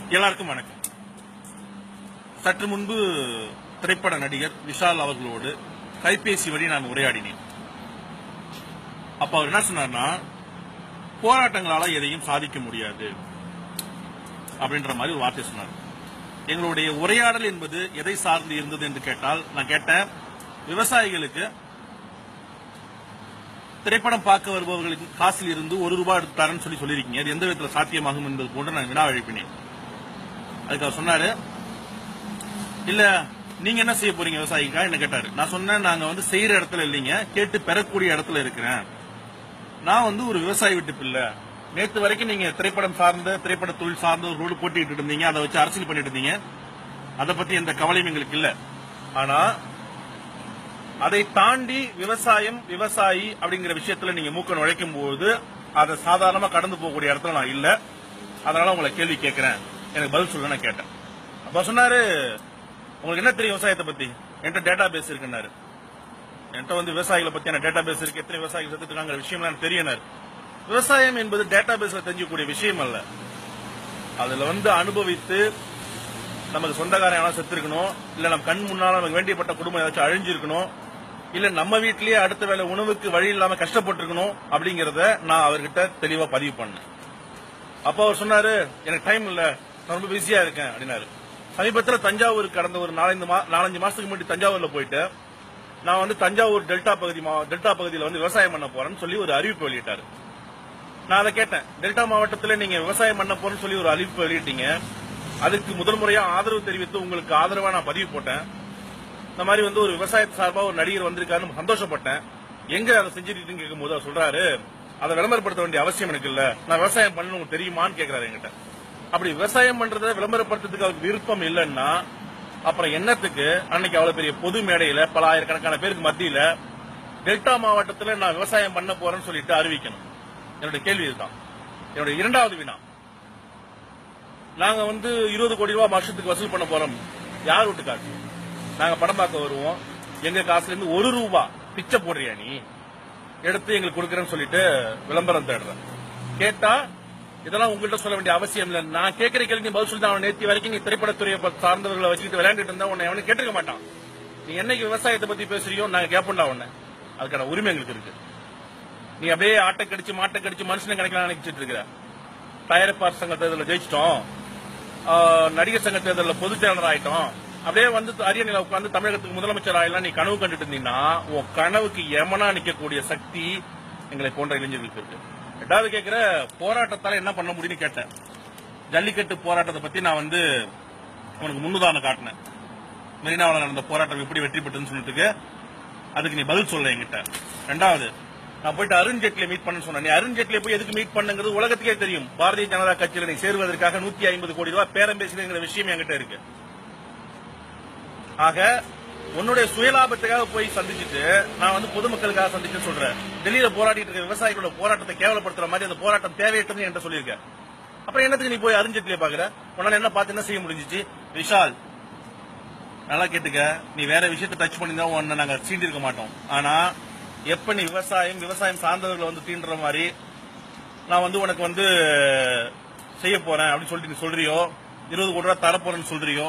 எல்லாருக்கும் வணக்கம் சற்று முன்பு திரைப்பட நடிகர் விஷால் அவர்களோடு கைபேசி வழி நான் உரையாடினேன் அப்ப அவர் என்ன சொன்னார்னா போராட்டங்களால எதையும் சாதிக்க முடியாது அப்படின்ற மாதிரி ஒரு வார்த்தை சொன்னார் எங்களுடைய உரையாடல் என்பது எதை சார்ந்து இருந்தது என்று கேட்டால் நான் கேட்டேன் விவசாயிகளுக்கு திரைப்படம் பார்க்க வருபவர்களுக்கு காசில் இருந்து ஒரு ரூபாய் எடுத்து தரேன்னு சொல்லி சொல்லியிருக்கீங்க அது எந்த விதத்தில் சாத்தியமாகும் என்பது போன்று நான் வினா எழுப்பினேன் அதுக்கு அவர் சொன்னாரு இல்ல நீங்க என்ன செய்ய போறீங்க விவசாயிக்கா என்ன கேட்டாரு நான் சொன்னேன் நாங்க வந்து செய்யற இடத்துல இல்லைங்க கேட்டு பெறக்கூடிய இடத்துல இருக்கிறேன் நான் வந்து ஒரு விவசாயி வீட்டு பிள்ளை நேத்து வரைக்கும் நீங்க திரைப்படம் சார்ந்த திரைப்பட தொழில் சார்ந்த ஒரு ரோடு போட்டிட்டு இருந்தீங்க அதை வச்சு அரசியல் பண்ணிட்டு இருந்தீங்க அதை பத்தி எந்த கவலையும் எங்களுக்கு இல்ல ஆனா அதை தாண்டி விவசாயம் விவசாயி அப்படிங்கிற விஷயத்துல நீங்க மூக்க நுழைக்கும் போது அதை சாதாரணமா கடந்து போகக்கூடிய இடத்துல நான் இல்ல அதனால உங்களை கேள்வி கேட்கிறேன் எனக்கு பதில் சொல்ல நான் கேட்டேன் அப்ப சொன்னாரு உங்களுக்கு என்ன தெரியும் விவசாயத்தை பத்தி என்கிட்ட டேட்டா பேஸ் இருக்குன்னாரு என்கிட்ட வந்து விவசாயிகளை பத்தியான டேட்டா பேஸ் இருக்கு எத்தனை விவசாயிகள் செத்துட்டு இருக்காங்கிற விஷயம் எனக்கு தெரியனாரு விவசாயம் என்பது டேட்டா பேஸ்ல தெரிஞ்சக்கூடிய விஷயம் அல்ல அதுல வந்து அனுபவித்து நமக்கு சொந்தக்காரன் யாராவது செத்துருக்கணும் இல்ல நம்ம கண் முன்னால நமக்கு வேண்டியப்பட்ட குடும்பம் ஏதாச்சும் அழிஞ்சிருக்கணும் இல்ல நம்ம வீட்லயே அடுத்த வேலை உணவுக்கு வழி இல்லாம கஷ்டப்பட்டிருக்கணும் அப்படிங்கறத நான் அவர்கிட்ட தெளிவா பதிவு பண்ணேன் அப்ப அவர் சொன்னாரு எனக்கு டைம் இல்ல நான் ரொம்ப பிஸியா இருக்கேன் அப்படின்னாரு சமீபத்துல தஞ்சாவூருக்கு கடந்த ஒரு நாலஞ்சு மா- நாலஞ்சு மாசத்துக்கு முன்னாடி தஞ்சாவூர்ல போயிட்டு நான் வந்து தஞ்சாவூர் டெல்டா பகுதி மா- டெல்டா பகுதியில் வந்து விவசாயம் பண்ண போறேன்னு சொல்லி ஒரு அறிவிப்பு வெளியிட்டாரு நான் அதை கேட்டேன் டெல்டா மாவட்டத்துல நீங்க விவசாயம் பண்ண போறேன்னு சொல்லி ஒரு அறிவிப்பு வெளியிட்டீங்க அதுக்கு முதல் முறையா ஆதரவு தெரிவித்து உங்களுக்கு ஆதரவா நான் பதிவு போட்டேன் இந்த மாதிரி வந்து ஒரு விவசாயத்து சார்பா ஒரு நடிகர் வந்திருக்காருன்னு சந்தோஷப்பட்டேன் எங்க அதை செஞ்சுட்டு கேட்கும்போது அவர் சொல்றாரு அதை விளம்பரப்படுத்த வேண்டிய அவசியம் எனக்கு இல்ல நான் விவசாயம் பண்ணணும் உங்களுக்கு தெரியுமான்னு கேக்குறாரு என்கிட்ட அப்படி விவசாயம் பண்றதை விளம்பரப்படுத்துறதுக்கு அவருக்கு விருப்பம் இல்லைன்னா அப்புறம் என்னத்துக்கு அன்னைக்கு அவ்வளவு பெரிய பொது மேடையில பல ஆயிரக்கணக்கான பேருக்கு மத்தியில டெல்டா மாவட்டத்துல நான் விவசாயம் பண்ண போறேன்னு சொல்லிட்டு அறிவிக்கணும் என்னுடைய கேள்வி இதுதான் என்னுடைய இரண்டாவது வினா நாங்க வந்து இருபது கோடி ரூபாய் வருஷத்துக்கு வசூல் பண்ண போறோம் யார் வீட்டு காசு நாங்க படம் பார்க்க வருவோம் எங்க காசுல இருந்து ஒரு ரூபா பிச்சை போடுறியா நீ எடுத்து எங்களுக்கு கொடுக்கறேன்னு சொல்லிட்டு விளம்பரம் தேடுறேன் கேட்டா இதெல்லாம் உங்கள்கிட்ட சொல்ல வேண்டிய அவசியம் இல்ல நான் கேட்கிற கேள்வி நீ பதில் சொல்லி அவன் நேத்தி வரைக்கும் நீ திரைப்படத்துறையை ப- சார்ந்தவர்களை வச்சுக்கிட்டு விளையாண்டுட்டு இருந்தா உன்னை எவனும் கேட்டிருக்க மாட்டான் நீ என்னைக்கு விவசாயத்தை பத்தி பேசுறியோ நாங்க கேட்போம்டா உன்னை அதுக்கான உரிமை எங்களுக்கு இருக்கு நீ அப்படியே ஆட்டை கடிச்சு மாட்டை கடிச்சு மனுஷனை கிடைக்கலாம் நினைச்சிட்டு இருக்கிற தயாரிப்பாளர் சங்க தேர்தலில் ஜெயிச்சிட்டோம் ஆஹ், நடிகர் சங்க தேர்தலில் பொதுச் செயலாளர் ஆயிட்டோம் அப்படியே வந்து அரியணையில உட்கார்ந்து தமிழகத்துக்கு முதலமைச்சர் ஆயிலாம் நீ கனவு கண்டுட்டு இருந்தீங்கன்னா உன் கனவுக்கு எமனா நிக்கக்கூடிய சக்தி எங்களை போன்ற இளைஞர்களுக்கு இருக்கு ரெண்டாவது கேட்கிற போராட்டத்தால என்ன பண்ண முடியும்னு கேட்டேன் ஜல்லிக்கட்டு போராட்டத்தை பத்தி நான் வந்து உனக்கு முன்னுதாரணம் காட்டினேன் மெரினாவில் நடந்த போராட்டம் எப்படி வெற்றி பெற்றுன்னு சொல்லிட்டு அதுக்கு நீ பதில் சொல்ல என்கிட்ட ரெண்டாவது நான் போயிட்டு அருண் ஜேட்லியை மீட் பண்ண சொன்னேன் நீ அருண் ஜேட்லியை போய் எதுக்கு மீட் பண்ணுங்கிறது உலகத்துக்கே தெரியும் பாரதிய ஜனதா கட்சியில நீ சேருவதற்காக நூத்தி ஐம்பது கோடி ரூபாய் பேரம் பேசுறேங்கிற விஷயம் என்கிட்ட இருக்கு ஆக உன்னுடைய சுயலாபத்துக்காக போய் சந்திச்சுட்டு நான் வந்து பொதுமக்களுக்காக சந்திச்சு சொல்றேன் டெல்லியில போராடிட்டு இருக்க விவசாயிகளோட போராட்டத்தை கேவலப்படுத்துற மாதிரி அந்த போராட்டம் தேவையற்றது என்கிட்ட சொல்லியிருக்க அப்புறம் என்னத்துக்கு நீ போய் அருஞ்சட்லியை பாக்குற உன்னால என்ன பார்த்து என்ன செய்ய முடிஞ்சிச்சு விஷால் நல்லா கேட்டுக்க நீ வேற விஷயத்தை டச் பண்ணி தான் உன்னை நாங்க சீண்டிருக்க மாட்டோம் ஆனா எப்ப நீ விவசாயம் விவசாயம் சார்ந்தவர்களை வந்து தீண்டுற மாதிரி நான் வந்து உனக்கு வந்து செய்ய போறேன் அப்படின்னு சொல்லிட்டு நீ சொல்றியோ இருபது கோடி ரூபாய் தரப்போறேன்னு சொல்றியோ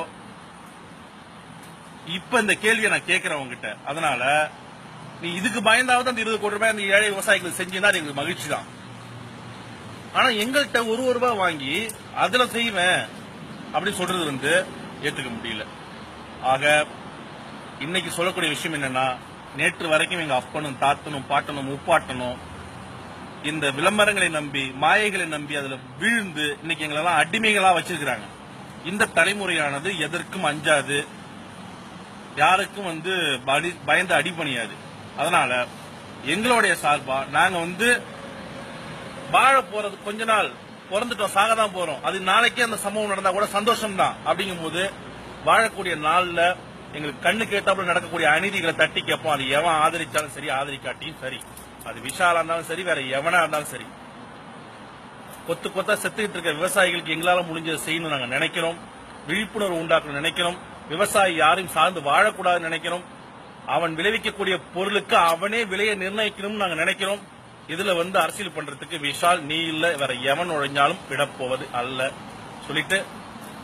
இப்ப இந்த கேள்வியை நான் கேட்கிறேன் உங்ககிட்ட அதனால நீ இதுக்கு பயந்தாவது அந்த இருபது கோடி ரூபாய் அந்த ஏழை விவசாயிகளுக்கு செஞ்சுன்னா அது எங்களுக்கு மகிழ்ச்சி தான் ஆனா எங்கள்கிட்ட ஒரு ஒரு ரூபாய் வாங்கி அதுல செய்வேன் அப்படின்னு சொல்றது வந்து ஏத்துக்க முடியல ஆக இன்னைக்கு சொல்லக்கூடிய விஷயம் என்னன்னா நேற்று வரைக்கும் எங்க அப்பனும் தாத்தனும் பாட்டனும் முப்பாட்டனும் இந்த விளம்பரங்களை நம்பி மாயைகளை நம்பி அதுல வீழ்ந்து இன்னைக்கு எங்களெல்லாம் அடிமைகளா வச்சிருக்கிறாங்க இந்த தலைமுறையானது எதற்கும் அஞ்சாது யாருக்கும் வந்து படி- பயந்து அடிபணியாது அதனால எங்களுடைய சார்பா நாங்க வந்து வாழ போறது கொஞ்ச நாள் பிறந்துட்டோம் சாக தான் போறோம் அது நாளைக்கே அந்த சம்பவம் நடந்தா கூட சந்தோஷம் தான் அப்படிங்கும்போது வாழக்கூடிய நாள்ல எங்களுக்கு கண்ணு கேட்டாப்புல நடக்கக்கூடிய அநீதிகளை தட்டி கேட்போம் அது எவன் ஆதரிச்சாலும் சரி ஆதரிக்காட்டியும் சரி அது விஷாலா இருந்தாலும் சரி வேற எவனா இருந்தாலும் சரி கொத்து கொத்தா செத்துக்கிட்டு இருக்க விவசாயிகளுக்கு எங்களால முடிஞ்சதை செய்யணும் நாங்க நினைக்கிறோம் விழிப்புணர்வு உண்டாக்கணும் நினைக்கிறோம் விவசாயி யாரையும் சார்ந்து வாழக்கூடாதுன்னு நினைக்கிறோம் அவன் விளைவிக்கக்கூடிய பொருளுக்கு அவனே விலையை நிர்ணயிக்கணும்னு நாங்க நினைக்கிறோம் இதுல வந்து அரசியல் பண்றதுக்கு விஷால் நீ இல்ல வேற எவன் நுழைஞ்சாலும் விடப்போவது அல்ல சொல்லிட்டு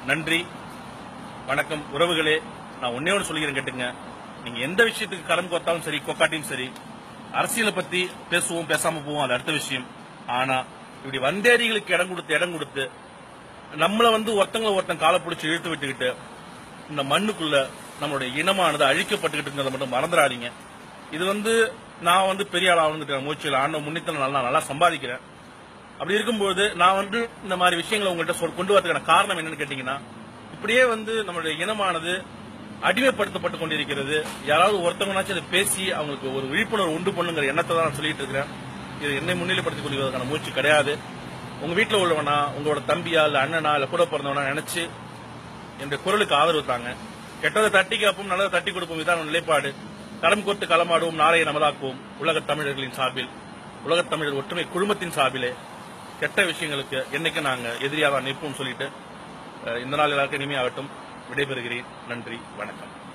நன்றி வணக்கம் உறவுகளே நான் ஒன்னே ஒன்று சொல்லிக்கிறேன் கேட்டுங்க நீங்க எந்த விஷயத்துக்கு கரம் கோத்தாலும் சரி கொக்காட்டியும் சரி அரசியலை பத்தி பேசுவோம் பேசாம போவோம் அது அடுத்த விஷயம் ஆனா இப்படி வந்தேரிகளுக்கு இடம் கொடுத்து இடம் கொடுத்து நம்மள வந்து ஒருத்தங்கள ஒருத்தன் காலை பிடிச்சி இழுத்து விட்டுக்கிட்டு இந்த மண்ணுக்குள்ள நம்மளுடைய இனமானது அழிக்கப்பட்டுக்கிட்டு மட்டும் மறந்துடாதீங்க இது வந்து நான் வந்து பெரிய ஆளா வந்துட்டேன் மூச்சில் ஆண்ட முன்னித்தனம் நல்லா நல்லா சம்பாதிக்கிறேன் அப்படி இருக்கும்போது நான் வந்து இந்த மாதிரி விஷயங்களை உங்கள்கிட்ட சொல் கொண்டு வரதுக்கான காரணம் என்னன்னு கேட்டீங்கன்னா இப்படியே வந்து நம்மளுடைய இனமானது அடிமைப்படுத்தப்பட்டு கொண்டிருக்கிறது யாராவது ஒருத்தவங்கனாச்சும் அதை பேசி அவங்களுக்கு ஒரு விழிப்புணர்வு உண்டு பண்ணுங்கிற எண்ணத்தை தான் நான் சொல்லிட்டு இருக்கிறேன் இது என்னை முன்னிலைப்படுத்திக் கொள்வதற்கான முயற்சி கிடையாது உங்க வீட்டில் உள்ளவனா உங்களோட தம்பியா இல்ல அண்ணனா இல்ல கூட பிறந்தவனா நினைச்சு என்ற குரலுக்கு ஆதரவு தாங்க கெட்டதை தட்டி கேட்போம் நல்லதை தட்டி கொடுப்போம் இதான் நிலைப்பாடு களம் கோர்த்து களமாடுவோம் நாளைய நமதாக்குவோம் உலகத் தமிழர்களின் சார்பில் உலகத் தமிழர் ஒற்றுமை குழுமத்தின் சார்பிலே கெட்ட விஷயங்களுக்கு என்னைக்கு நாங்க எதிரியாக நிற்போம் சொல்லிட்டு அஹ், இந்த நாள் எல்லாருக்கும் இனிமையாகட்டும் விடைபெறுகிறேன் நன்றி வணக்கம்